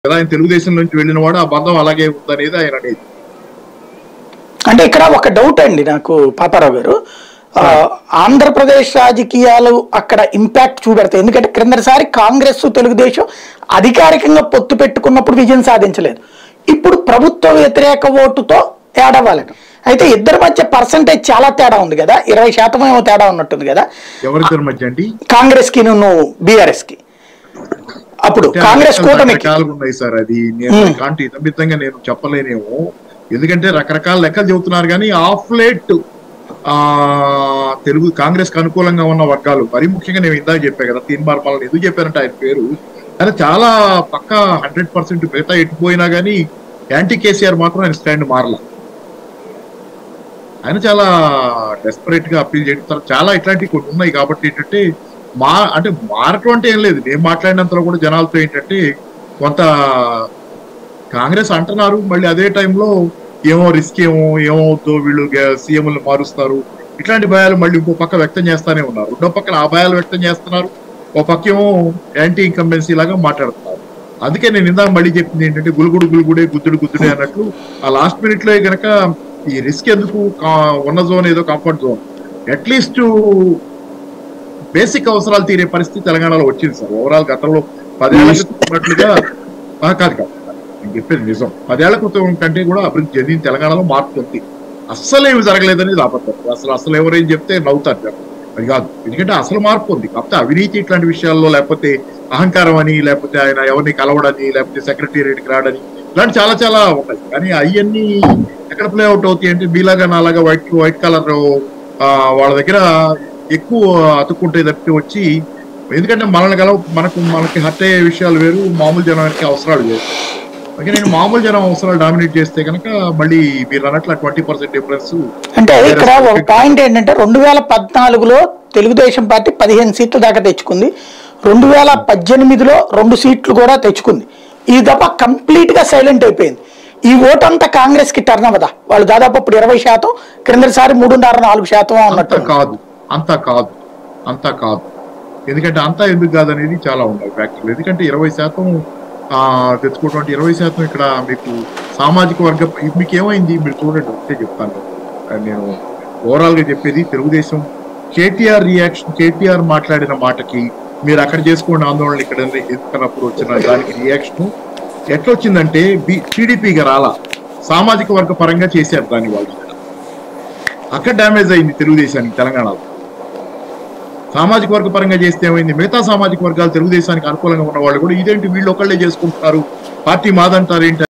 కదా ఆయన తెలుగుదేశం నుంచి వెళ్ళిన వాడు ఆ బంధం అలాగే ఉందనేది ఆయన అనేది అంటే ఇక్కడ ఒక డౌట్ అండి నాకు పాపారావు గారు ఆ, ఆంధ్రప్రదేశ్ రాజకీయాలు అక్కడ ఇంపాక్ట్ చూపెడతాయి ఎందుకంటే క్రిందసారి కాంగ్రెస్ తెలుగుదేశం అధికారికంగా పొత్తు పెట్టుకున్నప్పుడు విజయం సాధించలేదు ఇప్పుడు ప్రభుత్వ వ్యతిరేక ఓటుతో ఏడవాలని అయితే ఇద్దరి మధ్య పర్సంటేజ్ చాలా తేడా ఉంది కదా ఇరవై శాతం ఏమో తేడా ఉన్నట్టుంది కదా ఎవరిద్దరి మధ్య అండి కాంగ్రెస్ కి నువ్వు బీఆర్ఎస్ కి అప్పుడు కాంగ్రెస్ కూటమికి రకరకాలుగా ఉన్నాయి సార్ అది నేను మ్మ్. కాంటి ఇతమితంగా నేను చెప్పలేనేమో ఎందుకంటే రకరకాల లెక్కలు చెబుతున్నారు కానీ ఆఫ్ లేట్ ఆ తెలుగు కాంగ్రెస్ కి అనుకూలంగా ఉన్న వర్గాలు మరి ముఖ్యంగా నేను ఇందాక చెప్పా కదా తీన్ మార్మాలని ఎందుకు చెప్పారంటే ఆయన పేరు కానీ చాలా పక్క హండ్రెడ్ పర్సెంట్ మిగతా ఎట్టిపోయినా కానీ యాంటీ కేసీఆర్ మాత్రం ఆయన స్టాండ్ మారల ఆయన చాలా డెస్పరేట్ గా అప్పీల్ చేయడం తర్వాత చాలా ఇట్లాంటివి కొన్ని ఉన్నాయి కాబట్టి ఏంటంటే మా అంటే మారటం అంటే ఏం లేదు నేను మాట్లాడినంతలో కూడా జనాలతో ఏంటంటే కొంత కాంగ్రెస్ అంటున్నారు మళ్ళీ అదే టైంలో ఏమో రిస్క్ ఏమో ఏమవుతుందో వీళ్ళు సీఎంలు మారుస్తారు ఇట్లాంటి భయాలు మళ్ళీ ఇంకో పక్క వ్యక్తం చేస్తానే ఉన్నారు రెండో పక్కన ఆ భయాలు వ్యక్తం చేస్తున్నారు ఓ పక్క ఏమో యాంటీ ఇన్కంబెన్సీ లాగా మాట్లాడుతున్నారు అందుకే నేను ఇందాక మళ్ళీ చెప్పింది ఏంటంటే గులుగుడు గులుగుడే గుద్దుడు గుద్దుడే అన్నట్లు ఆ లాస్ట్ మినిట్ లో గనక ఈ రిస్క్ ఎందుకు కా- ఉన్న జోన్ ఏదో కంఫర్ట్ జోన్ అట్లీస్ట్ బేసిక్ అవసరాలు తీరే పరిస్థితి తెలంగాణలో వచ్చింది సార్ ఓవరాల్ గతంలో పదేళ్ల క్రితం ఉన్నట్లుగా ఆ, కాదు కాదు నేను చెప్పేది నిజం పదేళ్ల క్రితం కంటే కూడా అభివృద్ధి చెందింది తెలంగాణలో మార్పు ఉంది అస్సలు ఏమి జరగలేదనేది అబద్ధం అసలు అసలు ఎవరేం చెప్తే నవ్వుతారు జనం. అది కాదు ఎందుకంటే అసలు మార్పు ఉంది కాకపోతే అవినీతి ఇట్లాంటి విషయాల్లో లేకపోతే అహంకారం అని లేకపోతే ఆయన ఎవరిని కలవడని లేకపోతే సెక్రటేరియట్కి రావడని ఇలాంటి చాలా చాలా ఉన్నాయి కానీ అవన్నీ ఎక్కడ ప్లే అవుట్ అవుతాయి అంటే మీలాగా నాలాగా వైట్ వైట్ కలర్ వాళ్ళ దగ్గర ఎక్కువ అతుక్కుంటే తప్పితే వచ్చి ఎందుకంటే మనల్ని కలవ మనకు మనకి హర్ట్ అయ్యే విషయాలు వేరు మామూలు జనానికి అవసరాలు వేరు అందుకే నేను మామూలు జనం అవసరాలు డామినేట్ చేస్తే కనుక మళ్ళీ మీరు అన్నట్లు ట్వంటీ పర్సెంట్ డిఫరెన్స్ అంటే ఇక్కడ ఒక పాయింట్ ఏంటంటే రెండు వేల పద్నాలుగులో తెలుగుదేశం పార్టీ పదిహేను సీట్ల దాకా తెచ్చుకుంది రెండు వేల పద్దెనిమిదిలో రెండు సీట్లు కూడా తెచ్చుకుంది ఈ దఫా కంప్లీట్ గా సైలెంట్ అయిపోయింది ఈ ఓటు అంతా కాంగ్రెస్ కి టర్న్ అవ్వదా వాళ్ళు దాదాపు ఇప్పుడు ఇరవై శాతం క్రిందసారి మూడున్నర నాలుగు శాతం అంత ఉన్నట్టు కాదు అంత కాదు అంత కాదు ఎందుకంటే అంతా ఎందుకు కాదనేది చాలా ఉన్నాయి ఫ్యాక్టరీలు ఎందుకంటే ఇరవై శాతం ఆ, తెచ్చుకోవటువంటి ఇరవై శాతం ఇక్కడ మీకు సామాజిక వర్గ మీకు ఏమైంది మీరు చూడండి ఒకటే చెప్తాను ఆ, నేను ఓవరాల్ గా చెప్పేది తెలుగుదేశం కేటీఆర్ రియాక్షన్ కేటీఆర్ మాట్లాడిన మాటకి మీరు అక్కడ చేసుకోండి ఆందోళన ఇక్కడ ఎదుర్కొన్నప్పుడు వచ్చిన దానికి రియాక్షన్ ఎట్లా వచ్చిందంటే బి టీడీపీగా రాలా సామాజిక వర్గ పరంగా చేశారు దాన్ని వాళ్ళు అక్కడ డ్యామేజ్ అయింది తెలుగుదేశానికి తెలంగాణలో సామాజిక వర్గ పరంగా చేస్తే ఏమైంది మిగతా సామాజిక వర్గాలు తెలుగుదేశానికి అనుకూలంగా ఉన్న వాళ్ళు కూడా ఇదేంటి వీళ్ళు ఒకళ్ళే చేసుకుంటున్నారు పార్టీ మాదంటారు ఏంటి